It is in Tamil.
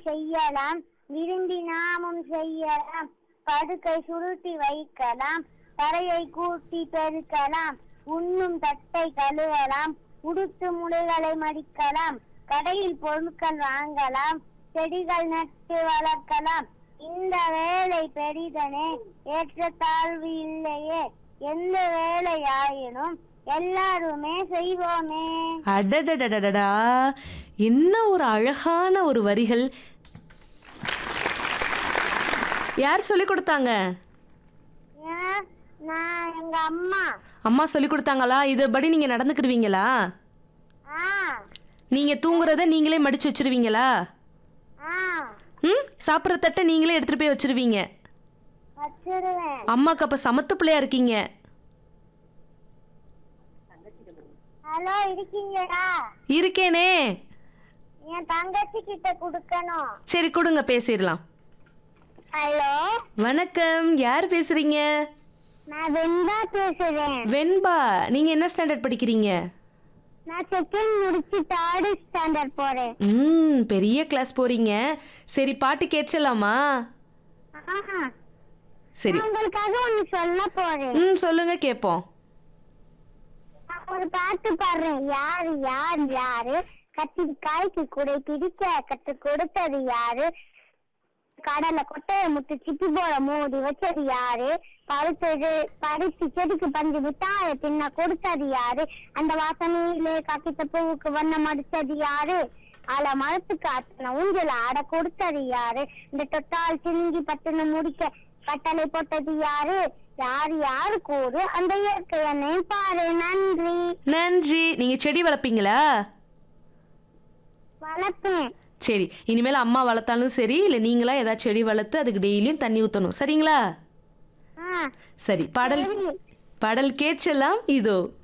செய்யலாம் விரும்பி நாமும் செய்யலாம் படுக்கை சுருட்டி வைக்கலாம் தரையை கூட்டி பெருக்கலாம் உண்ணும் தட்டை கழுவலாம் உடுத்து முளைகளை மடிக்கலாம் கடையில் பொருட்கள் வாங்கலாம் செடிகள் நட்டு வளர்க்கலாம் இந்த வேலை பெரிதனே ஏற்றத்தாழ்வு இல்லையே எந்த வேலையாயினும் எல்லாருமே செய்வோமே அடடடடடா என்ன ஒரு அழகான ஒரு வரிகள் யார் சொல்லி கொடுத்தாங்க ஏன் நான் எங்க அம்மா அம்மா சொல்லி கொடுத்தாங்களா இதுபடி நீங்க நடந்துக்கிடுவீங்களா ஆ நீங்க தூங்குறத நீங்களே மடிச்சு வச்சிருவீங்களா ஆ ம் சாப்பிட்ற தட்டை நீங்களே எடுத்துட்டு போய் வச்சிருவீங்க வச்சிருவேன் அம்மாக்கு அப்ப சமத்து பிள்ளையா இருக்கீங்க ஹலோ இருக்கீங்களா இருக்கேனே என் தங்கச்சி கிட்ட கொடுக்கணும் சரி கொடுங்க பேசிடலாம் ஹலோ வணக்கம் யார் பேசுறீங்க நான் வெண்பா பேசுறேன் வெண்பா நீங்க என்ன ஸ்டாண்டர்ட் படிக்கிறீங்க நான் செகண்ட் முடிச்சு தேர்ட் ஸ்டாண்டர்ட் போறேன் ம் பெரிய கிளாஸ் போறீங்க சரி பாட்டு கேட்கலாமா ஆஹா. சரி நான் உங்களுக்காக ஒண்ணு சொல்ல போறேன் ம் சொல்லுங்க கேட்போம் நான் ஒரு பாட்டு பாடுறேன் யாரு யார் யாரு கத்திரிக்காய்க்கு குடை பிடிக்க கத்து கொடுத்தது யாரு கடலை கொட்டைய முட்டு சிப்பி போல மூடி வச்சது யாரு பழுத்தது பறிச்சு செடிக்கு பஞ்சு மிட்டாய தின்ன கொடுத்தது யாரு அந்த வாசனையிலே காக்கித்த பூவுக்கு வண்ணம் அடிச்சது யாரு அல மரத்துக்கு அத்தனை ஊஞ்சல ஆட கொடுத்தது யாரு இந்த தொட்டால் சினுங்கி பட்டுன்னு முடிக்க கட்டளை போட்டது யாரு யாரு யாரு கூறு அந்த இயற்கை என்னை பாரு நன்றி நன்றி நீங்க செடி வளர்ப்பீங்களா வளர்ப்பேன் சரி இனிமேல் அம்மா வளர்த்தாலும் சரி இல்லை நீங்களா ஏதாவது செடி வளர்த்து அதுக்கு டெய்லியும் தண்ணி ஊற்றணும் சரிங்களா ஆ சரி பாடல் சரி. பாடல் கேட்கலாம் இதோ